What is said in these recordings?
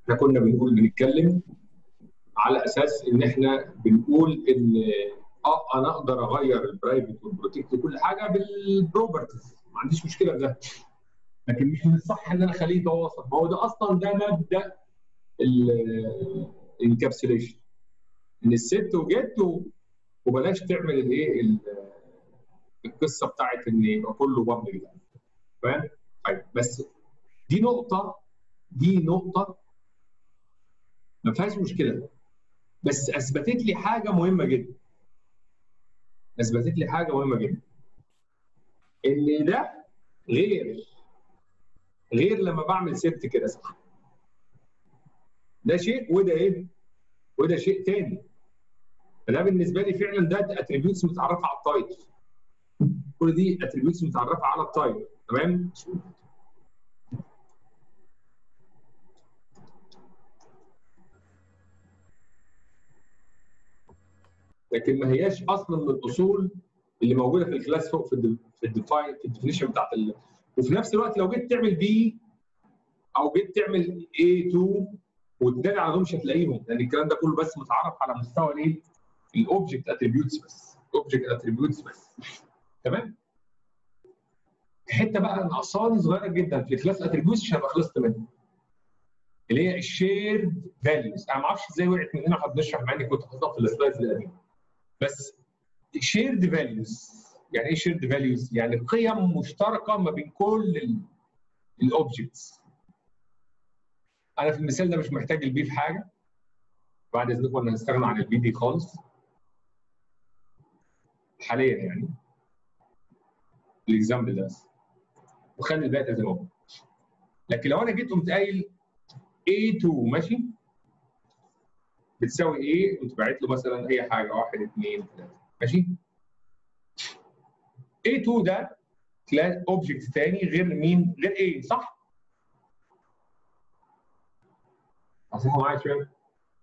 احنا كنا بنقول بنتكلم على اساس ان احنا بنقول ان اه انا اقدر اغير البرايفت والبروتكت وكل حاجه بالبروبرتيز ما عنديش مشكله في ده لكن مش من الصح ان انا اخليه يتواصل ما هو ده اصلا ده مبدا الانكابسوليشن ان الست وجت و- وبلاش تعمل الايه ال- القصه بتاعت ان يبقى كله بابليك ده فاهم؟ طيب بس دي نقطه دي نقطه ما فيهاش مشكله بس اثبتت لي حاجه مهمه جدا اثبتت لي حاجه مهمه جدا ان ده غير غير لما بعمل ست كده صح ده شيء وده ايه وده شيء تاني فده بالنسبه لي فعلا ده اتريبيوتس متعرفه على التايب كل دي اتريبيوتس متعرفه على التايب تمام لكن ما هياش اصلا من الاصول اللي موجوده في الكلاس فوق في ال في الديفاين في الديفينيشن بتاعت ال... وفي نفس الوقت لو جيت تعمل بي او جيت تعمل A2 وتداري على دول مش هتلاقيهم لان الكلام ده كله بس متعرف على مستوى الايه؟ الاوبجكت اتريبيوتس بس الاوبجكت اتريبيوتس بس تمام؟ حته بقى ناقصاني صغيره جدا في الكلاس اتريبيوتس عشان ابقى خلصت منها اللي هي الشيرد فاليوز انا ما اعرفش ازاي وقعت مننا واحنا بنشرح مع اني كنت حاططها في السلايدز القديمه بس شيرد فاليوز يعني ايه شيرد فاليوز؟ يعني قيم مشتركه ما بين كل الاوبجكتس انا في المثال ده مش محتاج البي في حاجه بعد اذنكم انا هستغنى عن البي دي خالص حاليا يعني الاكزامبل ده بس وخلي الباقي زي ما هو لكن لو انا جيت قمت قايل A2 ماشي بتساوي ايه؟ قمت باعت له مثلا اي حاجه 1 2 3 ماشي؟ A2 ده كلاس اوبجكت ثاني غير مين؟ غير A صح؟ عايزينكم معايا شويه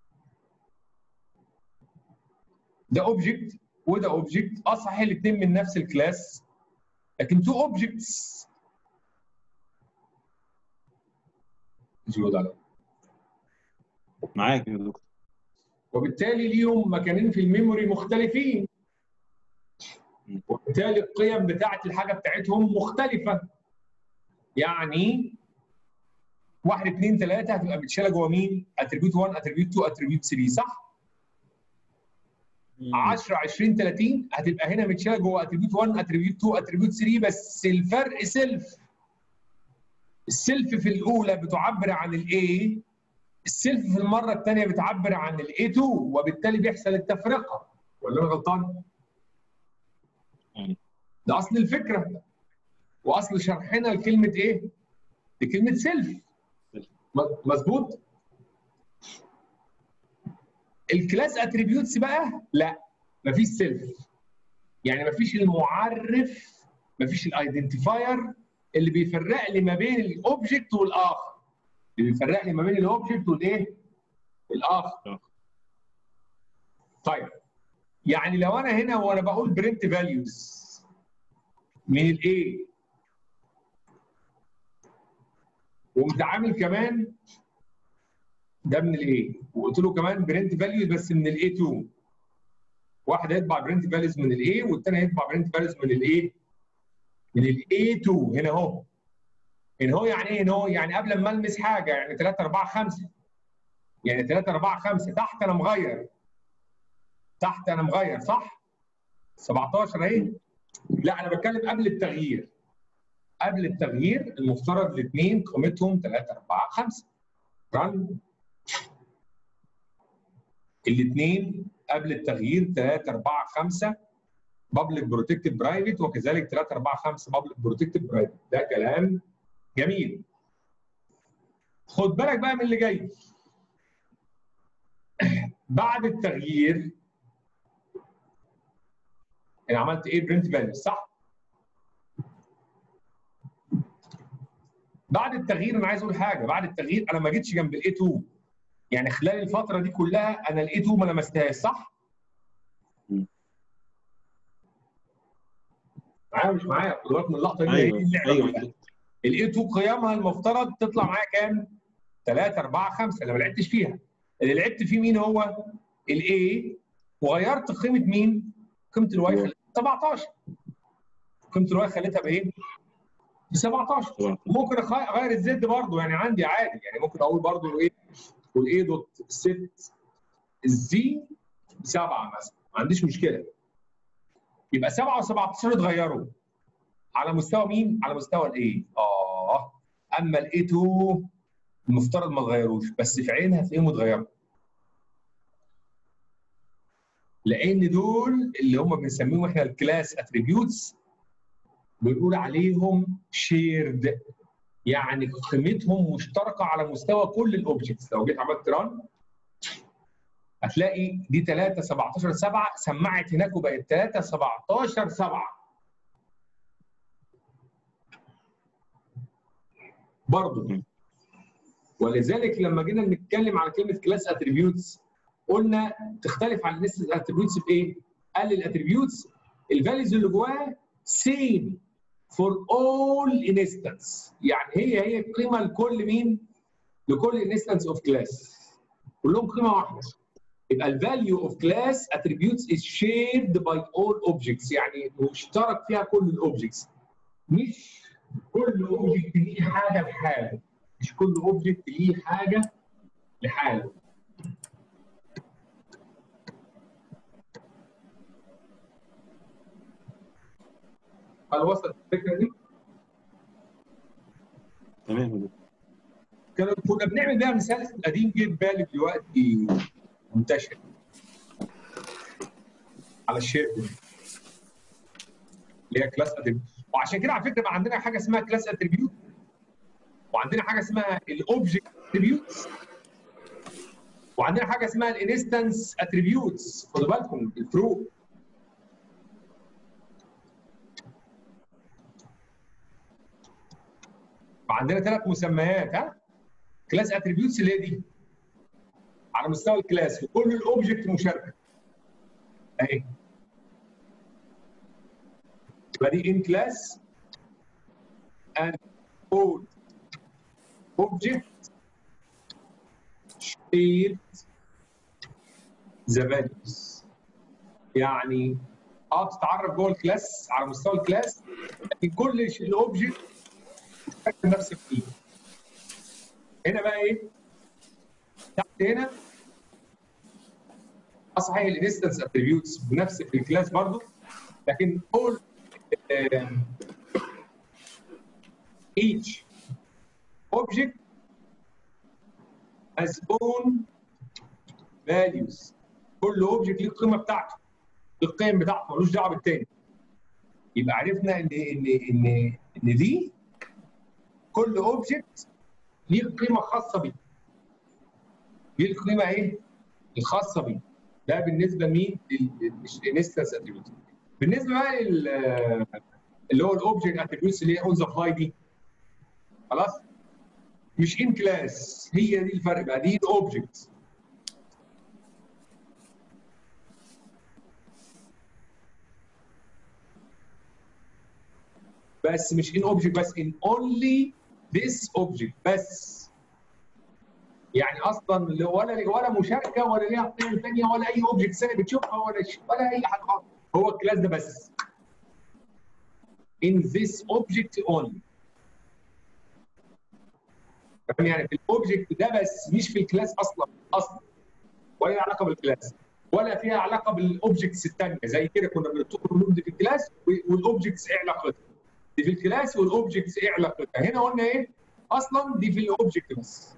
ده اوبجكت وده اوبجكت اه صحيح الاثنين من نفس الكلاس لكن تو اوبجكتس مش موجود عليه معاك يا دكتور وبالتالي ليهم مكانين في الميموري مختلفين وبالتالي القيم بتاعت الحاجه بتاعتهم مختلفه يعني واحد اثنين ثلاثه هتبقى متشاله جوه مين؟ اتريبيوت 1 اتريبيوت 2 اتريبيوت 3 صح؟ 10 20 30 هتبقى هنا متشاله جوه اتريبيوت 1 اتريبيوت 2 اتريبيوت 3 بس الفرق سيلف السيلف في الاولى بتعبر عن الاي السيلف في المره الثانيه بتعبر عن الاي 2 وبالتالي بيحصل التفرقه ولا انا غلطان؟ ده اصل الفكره واصل شرحنا لكلمه ايه؟ لكلمه سيلف مظبوط؟ الكلاس اتريبيوتس بقى لا مفيش سيلف يعني مفيش المعرف مفيش الايدنتيفاير اللي بيفرق لي ما بين الاوبجكت والاخر اللي بيفرق لي ما بين الاوبجكت والايه؟ الاخر طيب يعني لو انا هنا وانا بقول برنت فاليوز من الايه ومتعامل كمان ده من الايه وقلت له كمان برنت فاليوز بس من الاي 2 واحد هيطبع برنت فاليوز من الاي والثاني هيطبع برنت فاليوز من الايه من الاي 2 هنا اهو هنا اهو يعني ايه هنا اهو يعني قبل ما المس حاجه يعني 3 4 5 يعني 3 4 5 تحت انا مغير تحت انا مغير صح 17 اهي لا انا بتكلم قبل التغيير قبل التغيير المفترض الاثنين قيمتهم 3 4 5 رن الاثنين قبل التغيير 3 4 5 بابليك بروتكتد برايفت وكذلك 3 4 5 بابليك بروتكتد برايفت ده كلام جميل خد بالك بقى من اللي جاي بعد التغيير انا عملت ايه برنت فاليو صح بعد التغيير انا عايز اقول حاجه بعد التغيير انا ما جيتش جنب الاي 2 يعني خلال الفتره دي كلها انا الاي 2 ما لمستهاش صح معايا مش معايا خد بالك من اللقطه دي ايوه اللعبه ايوه كلها الاي 2 قيمها المفترض تطلع معايا كام 3 4 5 اللي ما لعبتش فيها اللي لعبت فيه مين هو الاي وغيرت قيمه مين؟ قيمه الواي خليتها 17 قيمه الواي خليتها بايه؟ ب 17 ممكن اغير الزد برضه يعني عندي عادي يعني ممكن اقول برضه ايه والاي دوت ست الزي بسبعه مثلا ما عنديش مشكله يبقى 7 و17 اتغيروا على مستوى مين؟ على مستوى الاي اه اما الاي 2 المفترض ما تغيروش بس في عينها هتلاقيهم اتغيروا لان دول اللي هم بنسميهم احنا الكلاس اتريبيوتس بنقول عليهم شيرد يعني قيمتهم مشتركه على مستوى كل الاوبجكتس لو جيت عملت ران هتلاقي دي 3 17 7 سمعت هناك وبقت 3 17 7 برضه ولذلك لما جينا نتكلم على كلمه كلاس اتريبيوتس قلنا تختلف عن الناس اتريبيوتس بايه؟ قال الاتريبيوتس الفاليوز اللي جواها سيم فور اول انستنس يعني هي هي القيمه لكل مين؟ لكل انستنس اوف كلاس كلهم قيمه واحده يبقى الفاليو اوف كلاس اتريبيوتس از شيرد باي اول اوبجكتس يعني مشترك فيها كل الاوبجكتس مش كل اوبجكت ليه حاجه لحاله مش كل اوبجكت ليه حاجه لحاله هل وصلت الفكره دي؟ تمام كنا كنا بنعمل بيها مثال قديم جه في بالي دلوقتي منتشر على الشير اللي هي كلاس اتريبيوت وعشان كده على فكره بقى عندنا حاجه اسمها كلاس اتريبيوت وعندنا حاجه اسمها الاوبجكت اتريبيوتس وعندنا حاجه اسمها الانستنس اتريبيوتس خدوا بالكم الفروق وعندنا ثلاث مسميات ها كلاس اتريبيوتس اللي هي دي على مستوى الكلاس وكل الاوبجكت مشاركه اهي يبقى دي ان كلاس and all object shared the values يعني اه تتعرف جوه الكلاس على مستوى الكلاس لكن كل الاوبجكت مشاركه نفس القيمه هنا بقى ايه؟ تحت هنا صحيح الانستنس اتريبيوتس بنفس في الكلاس برضه لكن all uh, each object has own values كل اوبجكت ليه القيمه بتاعته القيم بتاعته ملوش دعوه بالتاني يبقى عرفنا ان ان ان ان دي كل اوبجكت ليه قيمه خاصه بيه ليه القيمه ايه؟ الخاصه بيه ده بالنسبه لمين؟ للانستنس اتريبيوت بالنسبه بقى لل اللي هو الاوبجكت اتريبيوتس اللي هي اون ذا فلاي دي خلاص؟ مش ان كلاس هي دي الفرق بقى دي الاوبجكت بس مش ان اوبجكت بس ان اونلي ذيس اوبجكت بس يعني اصلا ولا ولا مشاركه ولا ليها قيم ثانيه ولا اي اوبجكت ثاني بتشوفها ولا ولا اي حاجه خالص هو الكلاس ده بس in this object only يعني في الاوبجكت ده بس مش في الكلاس اصلا اصلا ولا لها علاقه بالكلاس ولا فيها علاقه بالاوبجكتس الثانيه زي كده كنا بنقول في الكلاس والاوبجكتس ايه علاقتها دي في الكلاس والاوبجكتس ايه علاقتها هنا قلنا ايه اصلا دي في الاوبجكت بس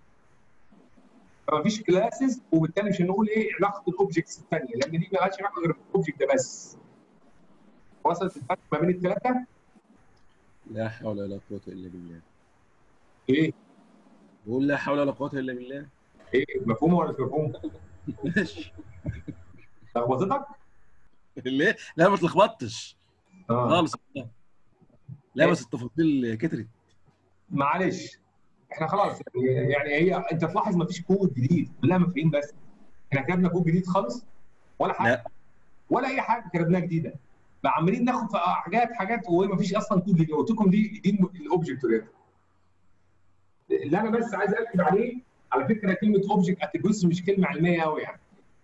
فما فيش كلاسز وبالتالي مش هنقول ايه علاقه الاوبجكتس الثانيه لان دي ما لهاش علاقه غير بالاوبجكت ده بس وصلت الفرق ما بين الثلاثه لا حول ولا قوة إلا بالله ايه بقول لا حول ولا قوة إلا بالله ايه مفهوم ولا مش مفهوم ماشي لخبطتك ليه؟ لا ما اتلخبطتش اه خالص والله. لا بس التفاصيل كترت معلش احنا خلاص يعني يعني هي انت تلاحظ ما فيش كود جديد كلها مفاهيم بس احنا كتبنا كود جديد خالص ولا حاجه لا ولا اي حاجه كتبناها جديده بقى عمالين ناخد في حاجات حاجات وما فيش اصلا كود جديد قلت لكم دي دي الاوبجكت اورينتد اللي انا بس عايز اكد عليه على فكره كلمه اوبجكت اتريبيوتس مش كلمه علميه قوي يعني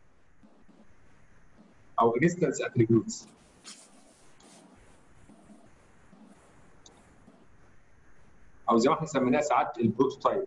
او انستنس اتريبيوتس او زي ما احنا سميناها ساعات البروتوتايب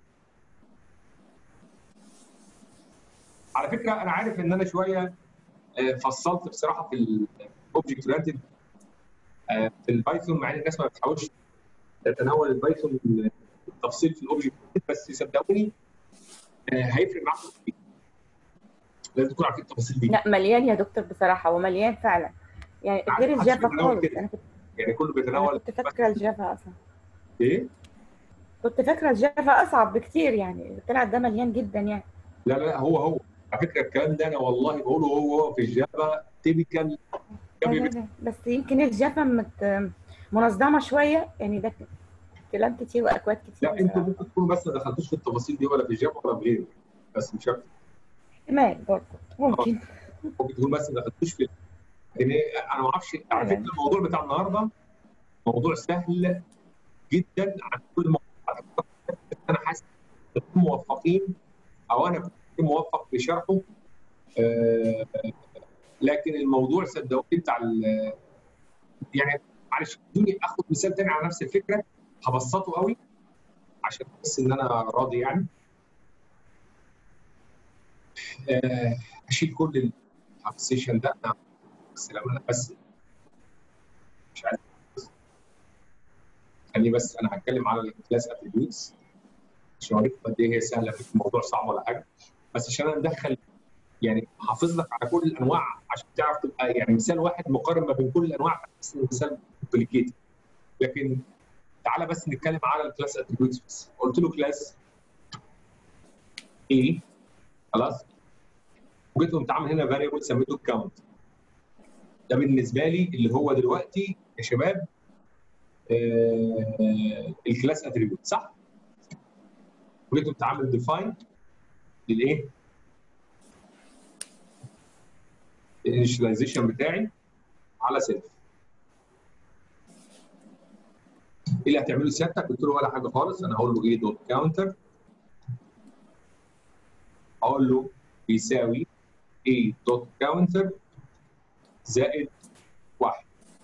على فكره انا عارف ان انا شويه آه، فصلت بصراحه في الاوبجكت اورينتد في البايثون مع ان الناس ما بتحاولش تتناول البايثون التفصيل في الاوبجكت بس صدقوني آه، هيفرق معاكم كتير لازم تكونوا عارفين التفاصيل دي لا مليان يا دكتور بصراحه هو مليان فعلا يعني غير محدش الجافا بيتناول خالص كده. انا كنت يعني كله أنا بيتناول كنت فاكره الجافا اصلا ايه كنت فاكره الجافا اصعب بكتير يعني طلع ده مليان جدا يعني لا لا هو هو على فكره الكلام ده انا والله بقوله هو هو في الجافا تيبيكال لا لا لا، بس يمكن الجافا مت... منظمه شويه يعني ده كلام كتير واكواد كتير لا انتوا بصراحة. ممكن تكونوا بس ما دخلتوش في التفاصيل دي ولا في الجافا ولا في غيره بس مش اكتر احتمال برضه ممكن ممكن تكون بس ما دخلتوش في يعني انا ما اعرفش على فكره الموضوع بتاع النهارده موضوع سهل جدا عن كل موضوع انا حاسس إن كنتم موفقين او انا كنت موفق في شرحه آه، لكن الموضوع صدقوني بتاع ال- يعني معلش ادوني اخد مثال تاني على نفس الفكره هبسطه قوي عشان احس ان انا راضي يعني آه، اشيل كل السيشن ده أنا بس لما انا بس مش عارف خليني بس انا هتكلم على الكلاس اتريبيوتس عشان اوريك قد ايه هي سهله مش الموضوع صعب ولا حاجه بس عشان انا ندخل يعني حافظ لك على كل الانواع عشان تعرف تبقى يعني مثال واحد مقارن ما بين كل الانواع بس مثال كومبليكيتد لكن تعالى بس نتكلم على الكلاس اتريبيوتس بس قلت له كلاس ايه خلاص وجيت قمت عامل هنا فاريبل سميته الكاونت ده بالنسبه لي اللي هو دلوقتي يا شباب آه الكلاس اتريبيوت صح؟ وجيت قمت عامل ديفاين للايه؟ الانيشاليزيشن بتاعي على سيلف ايه اللي هتعمله سيادتك؟ قلت له ولا حاجه خالص انا هقول له ايه دوت كاونتر اقول له بيساوي a دوت كاونتر زائد واحد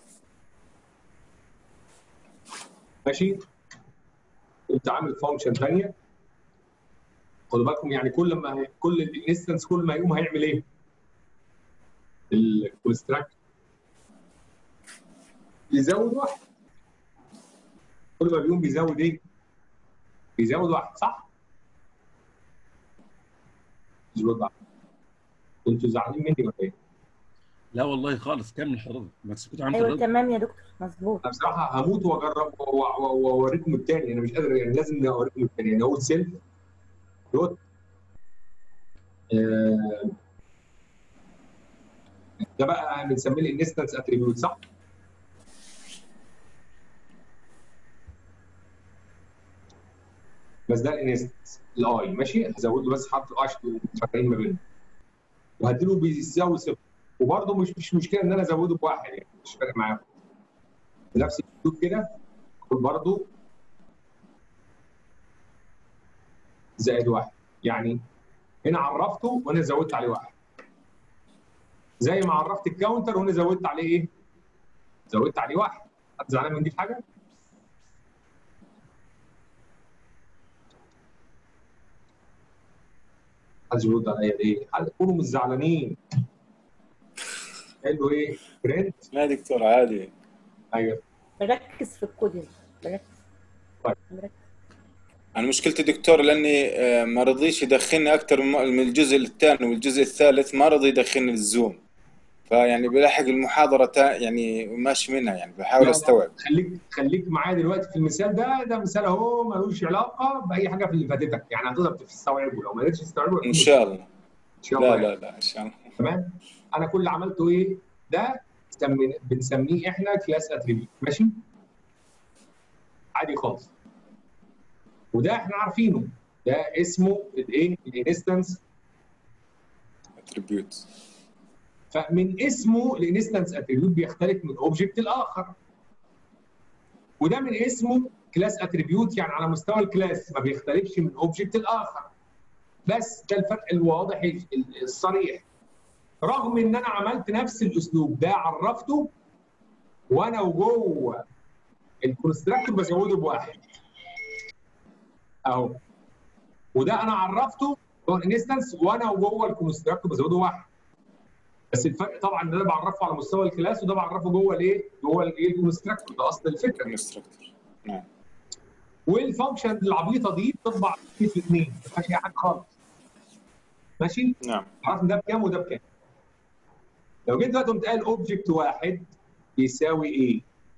ماشي قمت عامل فانكشن ثانيه خدوا بالكم يعني كل ما كل الانستنس كل ما يقوم هيعمل ايه؟ الكونستراكت يزود واحد كل ما بيقوم بيزود ايه؟ بيزود واحد صح؟ يزود واحد كنتوا زعلانين مني ولا ايه؟ لا والله خالص كمل حضرتك ما تسكت عن ايوه حضرتك تمام يا دكتور مظبوط انا بصراحه هموت واجرب و- و- واوريكم الثاني انا مش قادر يعني لازم اوريكم الثاني يعني اقول سيلف دوت آه، ده بقى بنسميه الانستنس اتريبيوت صح؟ بس ده الانستنس الاي ماشي هزود له بس حرف الاي عشان تبقوا متفرقين ما بينهم وهديله بيساوي صفر وبرضه مش مش مشكله ان انا ازوده بواحد يعني مش فارق معايا بنفس الاسلوب كده اقول برضه زائد واحد يعني هنا عرفته وانا زودت عليه واحد زي ما عرفت الكاونتر وانا زودت عليه ايه؟ زودت عليه واحد حد زعلان من دي في حاجه؟ حد يرد عليا ليه؟ حد كونوا مش زعلانين قال له ايه؟ برنت لا دكتور عادي ايوه بركز في الكود هنا بركز طيب. بركز. انا مشكلتي دكتور لاني آه، ما رضيش يدخلني اكثر من الجزء الثاني والجزء الثالث ما رضي يدخلني الزوم فيعني بلاحق المحاضره تا يعني ماشي منها يعني بحاول لا، لا. استوعب خليك خليك معايا دلوقتي في المثال ده ده مثال اهو ملوش علاقه باي حاجه في اللي فاتتك يعني هتقدر تستوعبه لو ما قدرتش تستوعبه ان شاء الله ان شاء الله لا يعني. لا لا ان شاء الله تمام انا كل اللي عملته ايه ده سمي- بنسميه احنا كلاس اتريبيوت ماشي عادي خالص وده احنا عارفينه ده اسمه الايه الانستنس اتريبيوت فمن اسمه الانستنس اتريبيوت بيختلف من اوبجكت لاخر وده من اسمه كلاس اتريبيوت يعني على مستوى الكلاس ما بيختلفش من اوبجكت الاخر بس ده الفرق الواضح ال- الصريح رغم ان انا عملت نفس الاسلوب ده عرفته وانا وجوه الكونستراكتور بزوده بواحد اهو وده انا عرفته جوه الانستنس وانا وجوه الكونستراكتور بزوده واحد بس الفرق طبعا ان انا بعرفه على مستوى الكلاس وده بعرفه جوه الايه؟ جوه الايه الكونستراكتور ده اصل الفكره انستراكتور نعم والفانكشن العبيطه دي بتطبع في الاثنين ما فيهاش اي حاجه خالص ماشي؟ نعم عرفنا ده بكام وده بكام لو جيت دلوقتي قمت قال اوبجكت واحد يساوي ايه؟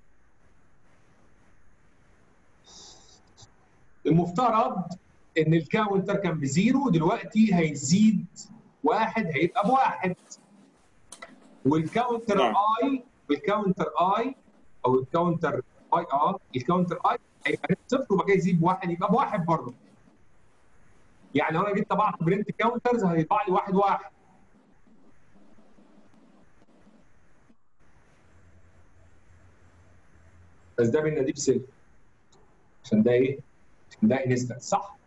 المفترض ان الكاونتر كان بزيرو دلوقتي هيزيد واحد هيبقى بواحد والكاونتر نعم. اي والكاونتر اي او الكاونتر اي اه الكاونتر اي هيبقى صفر وبعد كده يزيد بواحد يبقى بواحد برضه يعني لو انا جيت طبعت برنت كاونترز هيطبع لي واحد واحد بس ده بينا دي بسلف عشان ده ايه؟ عشان ده انستنس صح؟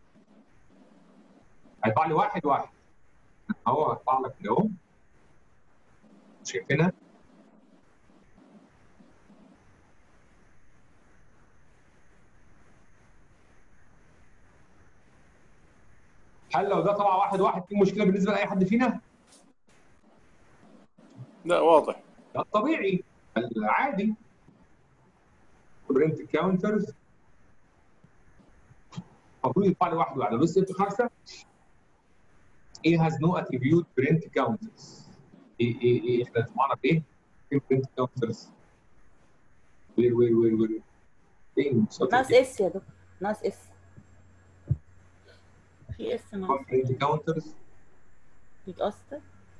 هيطبع لي واحد واحد اهو هيطبع لك كده اهو شايفينها؟ هل لو ده طبع واحد واحد في مشكله بالنسبه لاي حد فينا؟ لا واضح ده الطبيعي العادي برنت كاونترز المفروض يطلع لي واحد واحد بص انت خمسه ايه هاز نو اتريبيوت برنت كاونترز ايه ايه ايه احنا طبعنا بايه؟ فين برنت كاونترز؟ وير وير وير وير فين ناقص اس يا دكتور ناقص اس في اس ناقص برنت كاونترز بيتأثر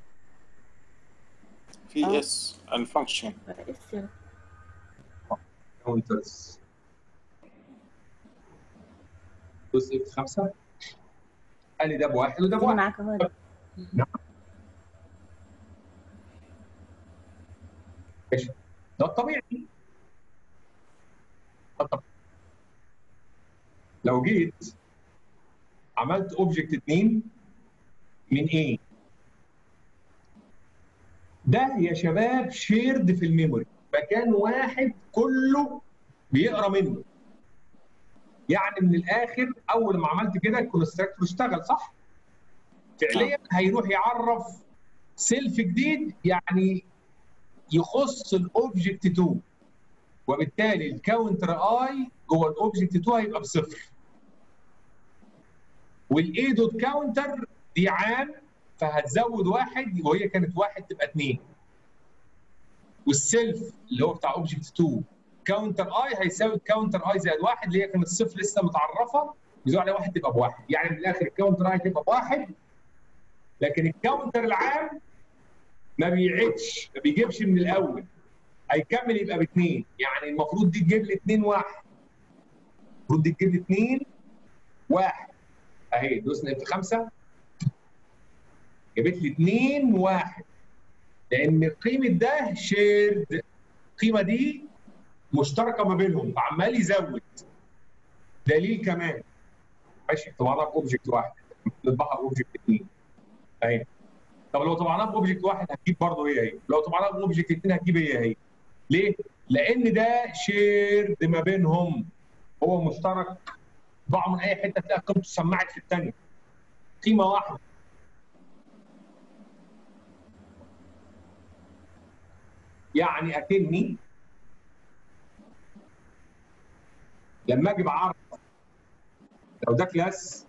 في آه. اس الفانكشن اس يا دكتور كاونترز بص ايه خمسه قال لي ده بواحد وده تيجي بواحد معاك اهو يا دكتور. ماشي ده الطبيعي ده الطبيعي. لو جيت عملت اوبجكت 2 من ايه؟ ده يا شباب شيرد في الميموري مكان واحد كله بيقرا منه يعني من الاخر اول ما عملت كده الكونستراكتور اشتغل صح؟ فعليا هيروح يعرف سيلف جديد يعني يخص الاوبجكت 2 وبالتالي الكاونتر اي جوه الاوبجكت 2 هيبقى بصفر والاي دوت كاونتر دي عام فهتزود واحد وهي كانت واحد تبقى اثنين والسيلف اللي هو بتاع اوبجكت 2 كاونتر اي هيساوي الكاونتر اي زائد واحد اللي هي كانت صفر لسه متعرفه يزود عليها واحد تبقى بواحد يعني من الاخر الكاونتر اي تبقى بواحد لكن الكاونتر العام ما بيعدش ما بيجيبش من الاول هيكمل يبقى باثنين يعني المفروض دي تجيب لي اثنين واحد المفروض دي تجيب لي اثنين واحد اهي دوسنا في خمسه جابت لي اثنين واحد لان قيمه ده شيرد القيمه دي مشتركه ما بينهم فعمال يزود دليل كمان ماشي طبعناها باوبجكت واحد نطبعها باوبجكت اثنين اهي طب لو طبعناها باوبجكت واحد هتجيب برضه هي هي لو طبعناها باوبجكت اثنين هتجيب هي هي ليه؟ لان ده شيرد ما بينهم هو مشترك ضاع من اي حته تلاقي قيمته سمعت في الثانيه قيمه واحده يعني اكني لما اجي بعرف لو ده كلاس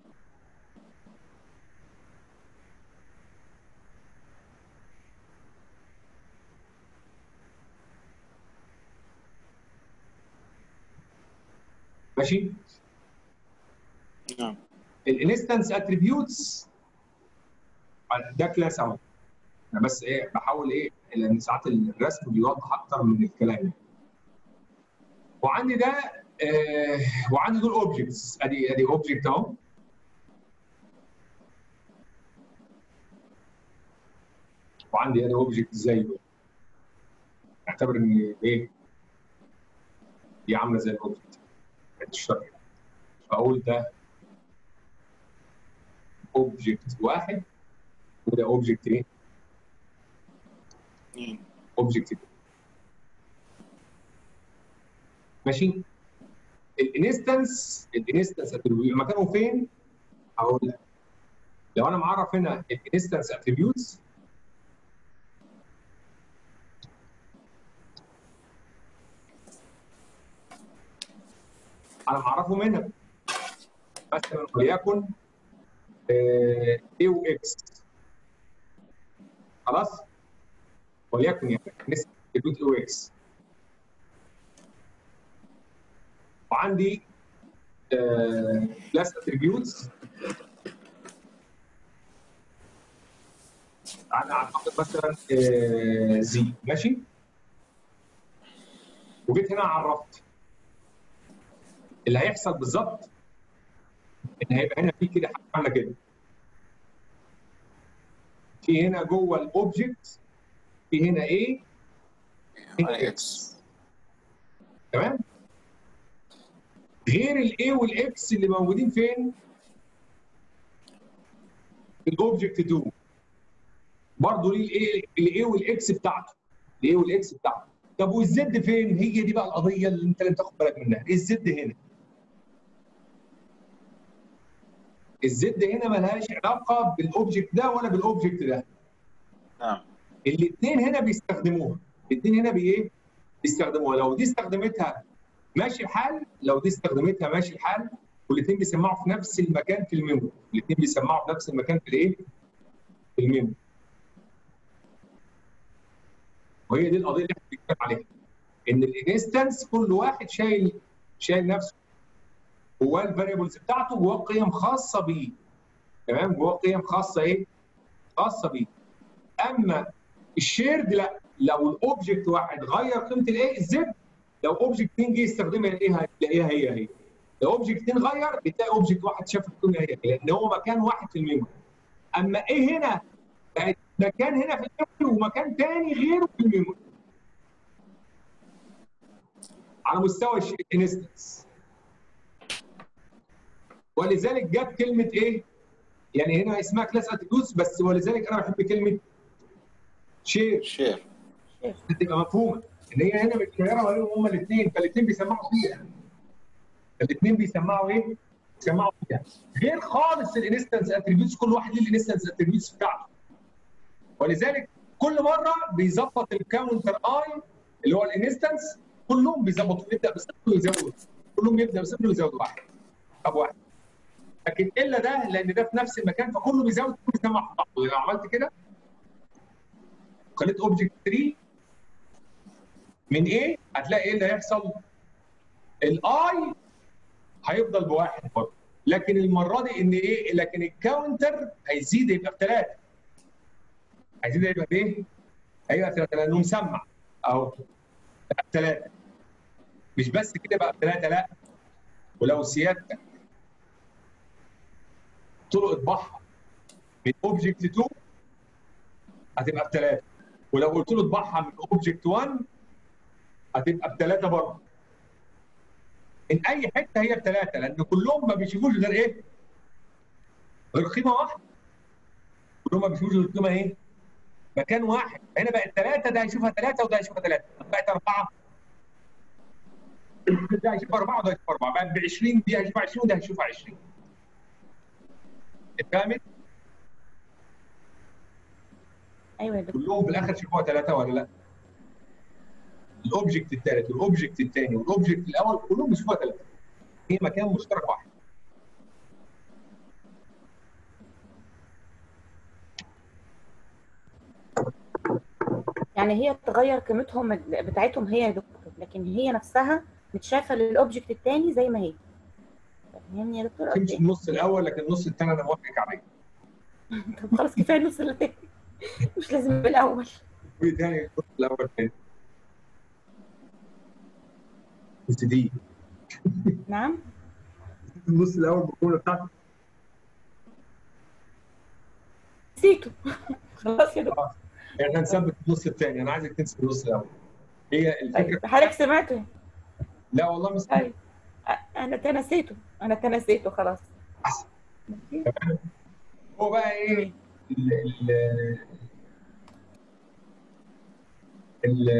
ماشي نعم الانستنس اتريبيوتس ده كلاس اهو انا بس ايه بحاول ايه لان ساعات الرسم بيوضح اكتر من الكلام وعندي ده آه وعندي دول اوبجكتس ادي ادي اوبجكت اهو وعندي ادي اوبجكت زيه اعتبر ان ايه دي عامله زي الاوبجكت الشر فاقول ده اوبجكت واحد وده اوبجكت ايه؟ اثنين اوبجكت ماشي الانستنس الانستنس اتريبيوت مكانه فين؟ هقول لك لو انا معرف هنا الانستنس اتريبيوتس انا معرفهم هنا مثلا وليكن آه، A و X خلاص وليكن يعني نسبة اتريبيوت A و X وعندي كلاس اتريبيوتس انا اعتقد مثلا زي ماشي وجيت هنا عرفت اللي هيحصل بالظبط ان هيبقى هنا في كده حاجه عامله كده في هنا جوه الاوبجكت في هنا ايه هنا اكس تمام غير الاي والاكس اللي موجودين فين؟ في الاوبجكت 2 برضه ليه الاي الاي والاكس بتاعته الاي والاكس بتاعته طب والزد فين؟ هي دي بقى القضيه اللي انت لازم تاخد بالك منها الزد هنا الزد هنا ملهاش علاقه بالاوبجكت ده ولا بالاوبجكت ده نعم الاثنين هنا بيستخدموها الاثنين هنا بايه؟ بيستخدموها لو دي استخدمتها ماشي الحال لو دي استخدمتها ماشي الحال والاثنين بيسمعوا في نفس المكان في الميموري الاثنين بيسمعوا في نفس المكان في الايه؟ في الميموري وهي دي القضيه اللي احنا بنتكلم عليها ان الانستنس كل واحد شايل شايل نفسه جواه الفاريبلز بتاعته جواه قيم خاصه بيه تمام جواه قيم خاصه ايه؟ خاصه بيه اما الشيرد لا لو الاوبجكت واحد غير قيمه الايه الزد لو اوبجكت 2 جه يستخدمها يلاقيها تلاقيها هي هي لو اوبجكت 2 غير بتلاقي اوبجكت واحد شاف القيمه هي هي لان هو مكان واحد في الميموري اما ايه هنا بقت مكان هنا في الميموري ومكان تاني غيره في الميموري على مستوى الانستنس ولذلك جت كلمه ايه؟ يعني هنا اسمها كلاس اتريبيوتس بس ولذلك انا بحب كلمه شير شير تبقى مفهومه ان هي هنا متشيره ما بينهم هما الاثنين فالاثنين بيسمعوا فيها الاثنين بيسمعوا ايه؟ بيسمعوا فيها غير خالص الانستنس اتريبيوتس كل واحد ليه الانستنس اتريبيوتس بتاعته ولذلك كل مره بيظبط الكاونتر اي اللي هو الانستنس كلهم بيظبطوا يبدا بصفر ويزود كلهم بيبدا بصفر ويزود واحد طب واحد لكن الا ده لان ده في نفس المكان فكله بيزود كله بيسمع في بعضه لو عملت كده خليت اوبجكت 3 من ايه هتلاقي ايه اللي هيحصل الاي هيفضل بواحد برضه لكن المره دي ان ايه لكن الكاونتر هيزيد يبقى بثلاثه هيزيد يبقى بايه؟ هيبقى بثلاثه لانه مسمع اهو ثلاثه مش بس كده بقى بثلاثه لا ولو سيادتك طرق اطبعها من اوبجكت 2 هتبقى بثلاثه ولو قلت له اطبعها من اوبجكت 1 هتبقى بثلاثه برضه من اي حته هي بثلاثه لان كلهم ما بيشوفوش غير ايه؟ غير قيمه واحده كلهم ما بيشوفوش غير قيمه ايه؟ مكان واحد هنا بقت ثلاثه ده هيشوفها ثلاثه وده هيشوفها ثلاثه بقت اربعه ده هيشوفها اربعه وده هيشوفها اربعه بقت ب 20 دي هيشوفها 20 وده هيشوفها 20 اتفهمت؟ ايوه يا دكتور كلهم في الاخر شافوها ثلاثه ولا لا؟ الاوبجكت الثالث والاوبجكت الثاني والاوبجكت الاول كلهم بيشوفوها ثلاثه هي مكان مشترك واحد يعني هي تغير قيمتهم بتاعتهم هي يا دكتور لكن هي نفسها متشافه للاوبجكت الثاني زي ما هي فاهمني يا دكتور قصدي تمشي إيه؟ النص الاول لكن النص الثاني انا موافقك عليه طب خلاص كفايه النص اللي تاني مش لازم الاول في ثاني النص الاول تاني قلت دي نعم النص الاول بالجمله بتاعتك نسيته خلاص يا دكتور احنا نثبت النص الثاني انا عايزك تنسى النص الاول هي الفكره أيوة. حضرتك سمعته لا والله مش ايوه انا تنسيته انا تنسيته خلاص احسن ماشي هو بقى ايه ال ال ال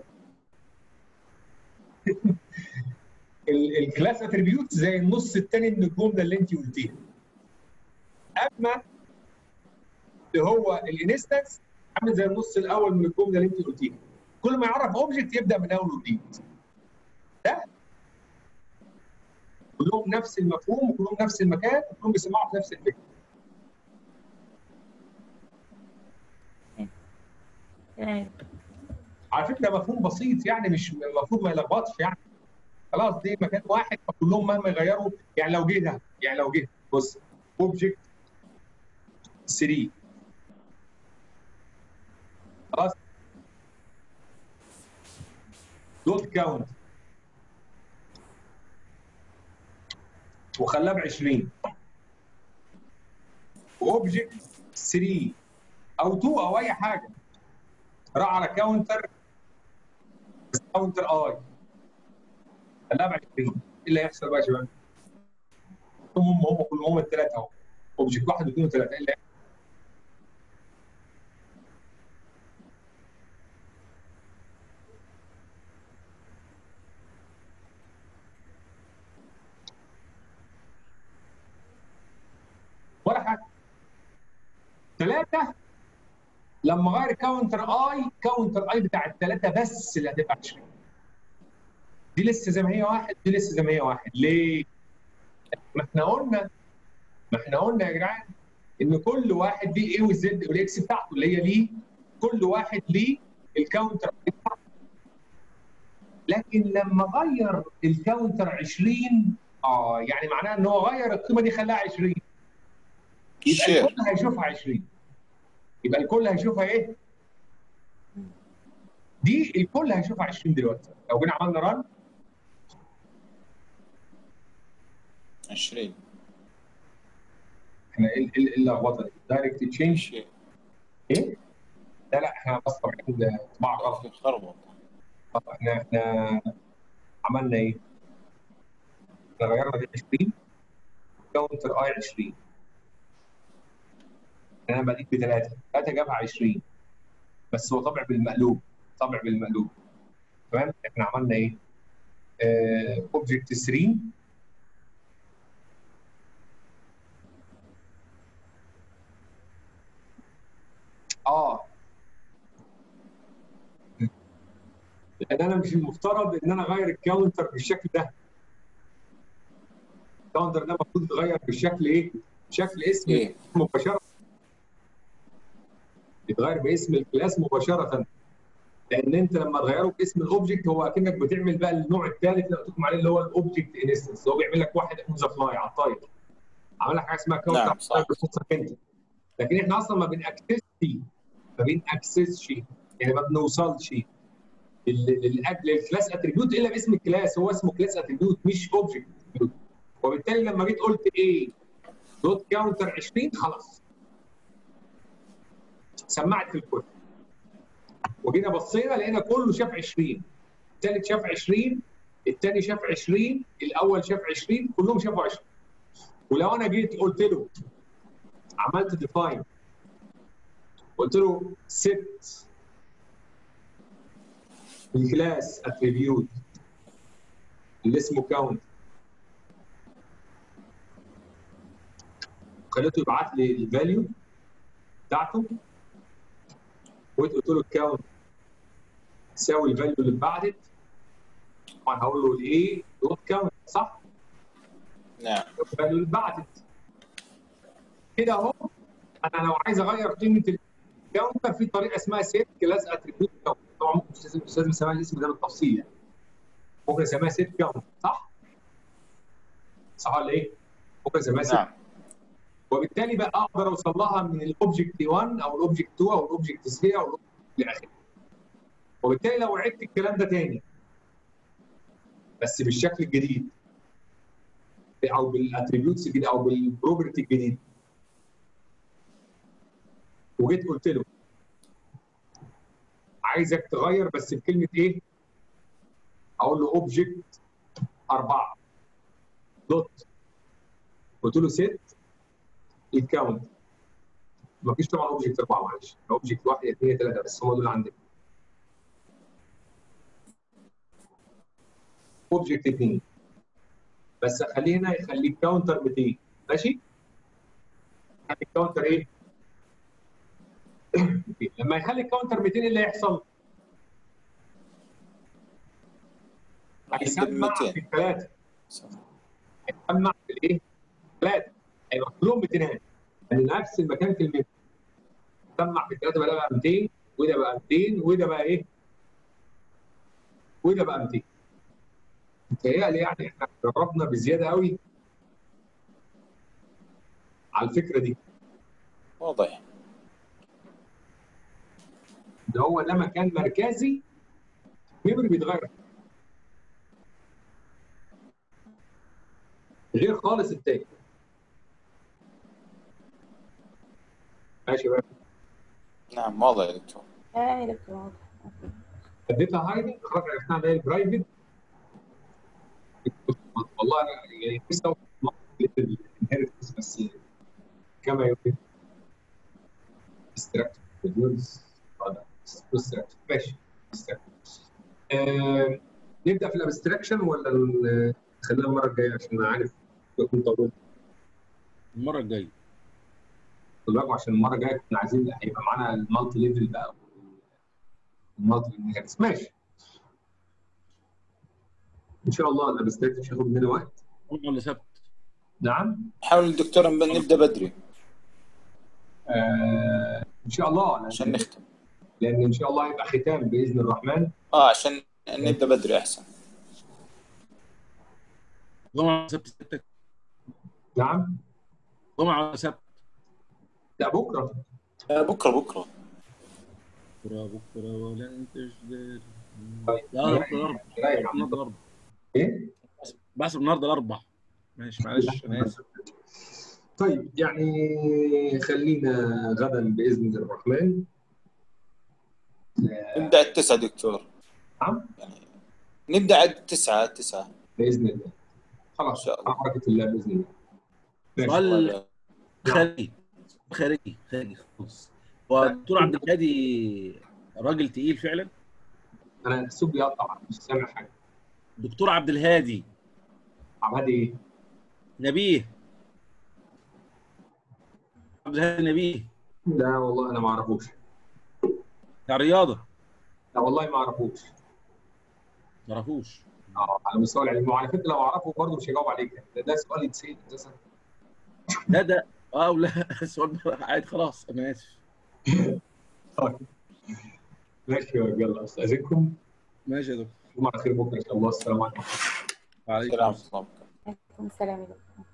ال- الكلاس اتريبيوت زي النص الثاني من الجمله اللي انت قلتيها اما اللي هو الانستنس عامل زي النص الاول من الجمله اللي انت قلتيها كل ما يعرف اوبجكت يبدا من اول وجديد ده كلهم نفس المفهوم وكلهم نفس المكان وكلهم بيسمعوا في نفس الفكره تمام على فكره مفهوم بسيط يعني مش المفروض ما يلخبطش يعني خلاص دي مكان واحد فكلهم مهما يغيروا يعني لو جه ده يعني لو جه بص اوبجكت 3 خلاص دوت كاونت وخلاه ب 20 واوبجكت 3 او 2 او اي حاجه راح على كاونتر كاونتر اي خلاها ب 20 ايه اللي هيحصل بقى يا شباب؟ هم هم هم كلهم هم الثلاثه اهو اوبجكت واحد واثنين وثلاثه ايه اللي هيحصل؟ ولا حاجه ثلاثه لما غير كاونتر اي كاونتر اي بتاع الثلاثه بس اللي هتبقى 20 دي لسه زي ما هي واحد دي لسه زي ما هي واحد ليه؟ ما احنا قلنا ما احنا قلنا يا جدعان ان كل واحد ليه ايه والزد والاكس بتاعته اللي هي ليه كل واحد ليه الكاونتر بتاعته لكن لما غير الكاونتر 20 اه يعني معناه ان هو غير القيمه دي خلاها 20 يبقى شير الكل هيشوفها 20 يبقى الكل هيشوفها ايه؟ دي الكل هيشوفها 20 دلوقتي لو جينا عملنا ران 20 احنا ايه ايه إيه اللخبطه دي؟ دايركت تشينج شير ايه؟ لا لا احنا بس طبعا طباع غلط في خربط طب احنا احنا عملنا ايه؟ احنا غيرنا دي 20 كاونتر اي 20 انا بديك بثلاثه ثلاثه جابها 20 بس هو طبع بالمقلوب طبع بالمقلوب تمام احنا عملنا ايه؟ اوبجكت 3 اه لان انا مش المفترض ان انا اغير الكاونتر بالشكل ده الكاونتر ده المفروض يتغير بالشكل ايه؟ بشكل اسم ايه مباشره يتغير باسم الكلاس مباشره لان انت لما تغيره باسم الاوبجكت هو اكنك بتعمل بقى النوع الثالث اللي قلت لكم عليه اللي هو الاوبجكت انستنس هو بيعمل لك واحد اون ذا فلاي على الطاير عمل لك حاجه اسمها كاونتر نعم، صح. بخصوصك انت لكن احنا اصلا ما بنأكسسش ما بنأكسسش يعني ما بنوصلش لل- للأك- للكلاس اتريبيوت الا باسم الكلاس هو اسمه كلاس اتريبيوت مش اوبجكت وبالتالي لما جيت قلت ايه دوت كاونتر 20 خلاص سمعت في الكل وجينا بصينا لقينا كله شاف 20 الثالث شاف 20 الثاني شاف 20 الاول شاف 20 كلهم شافوا 20 ولو انا جيت قلت له عملت ديفاين قلت له ست الكلاس اتريبيوت اللي اسمه كاونت خليته يبعت لي الفاليو بتاعته وقلت له الكاونت تساوي الفاليو اللي اتبعتت طبعا هقول له الايه دوت كاونت صح؟ نعم الفاليو اللي اتبعتت كده اهو انا لو عايز اغير قيمه الكاونتر في طريقه اسمها سيت كلاس اتريبيوت كاونت طبعا ممكن مش لازم مش لازم اسميها الاسم ده بالتفصيل يعني ممكن اسميها سيت كاونت صح؟ صح ولا ايه؟ ممكن اسميها سيت نعم وبالتالي بقى اقدر اوصل لها من الاوبجكت 1 او الاوبجكت 2 او الاوبجكت 3 او الاوبجكت الى اخره. وبالتالي لو عدت الكلام ده تاني بس بالشكل الجديد او بالاتريبيوتس الجديد او بالبروبرتي الجديد وجيت قلت له عايزك تغير بس بكلمه ايه؟ اقول له اوبجكت 4 دوت قلت له سيت الكاونت مفيش طبعا اوبجكت اربعه معلش اوبجكت واحد اثنين ثلاثه بس هم دول عندك اوبجكت اثنين بس خليه هنا يخليك كاونتر 200 ماشي؟ خلي الكاونتر ايه؟ لما يخلي الكاونتر 200 ايه اللي هيحصل؟ راح يكتب هيسمع 200 في الثلاثه هيسمع في الايه؟ ثلاثه هيبقى كلهم 200 يعني نفس المكان في المتر سمع في الثلاثه بقى 200 وده بقى 200 وده بقى ايه؟ وده بقى 200 متهيألي يعني احنا جربنا بزياده قوي على الفكره دي واضح ده هو ده مكان مركزي ميموري بيتغير غير خالص التاني ماشي بقى نعم واضح يا دكتور اه يا دكتور واضح. أوكي. اديتها هايدنج خلاص عرفنا ده البرايفت والله أنا يعني لسه الانهيرتنس بس كما يمكن استراكت ماشي abstract. آه، نبدا في الابستراكشن ولا ن- خلينا المره الجايه عشان انا عارف بكون طولت المره الجايه خد بالكم عشان المره الجايه كنا عايزين هيبقى معانا المالتي ليفل بقى المالتي انهيرتنس ماشي ان شاء الله الابستراكت مش هياخد مننا وقت ولا سبت نعم نحاول الدكتور نب- نبدا بدري آه ان شاء الله عشان نختم لان ان شاء الله هيبقى ختام باذن الرحمن اه عشان نبدا بدري احسن جمعه ولا سبت سبتك نعم جمعه ولا سبت لا بكره آه بكره بكره بكره بكره ولا تجدر طيب. لا بكره الاربع رايح النهارده الاربع ايه بحسب النهارده الاربع ماشي معلش انا اسف طيب يعني خلينا غدا باذن الرحمن آه، نبدا التسعه دكتور نعم يعني نبدا على التسعه التسعه باذن الله خلاص إن شاء الله. على بركه الله باذن الله ماشي. سؤال خارجي خارجي خارجي خالص هو الدكتور عبد الهادي راجل تقيل فعلا انا السوق بيقطع مش سامع حاجه دكتور عبد الهادي عماد ايه؟ نبيه عبد الهادي نبيه لا والله انا ما اعرفوش بتاع رياضه لا والله ما اعرفوش ما تعرفوش اه على مستوى العلم وعلى فكره لو اعرفه برضه مش هجاوب عليك ده, ده سؤال يتسال اساسا لا ده اه ولا السؤال ده عادي خلاص انا اسف طيب ماشي يلا استاذنكم ماشي يا دكتور اشوفكم على خير بكره ان شاء الله السلام عليكم عليكم سلام السلام الله عليكم السلام يا دكتور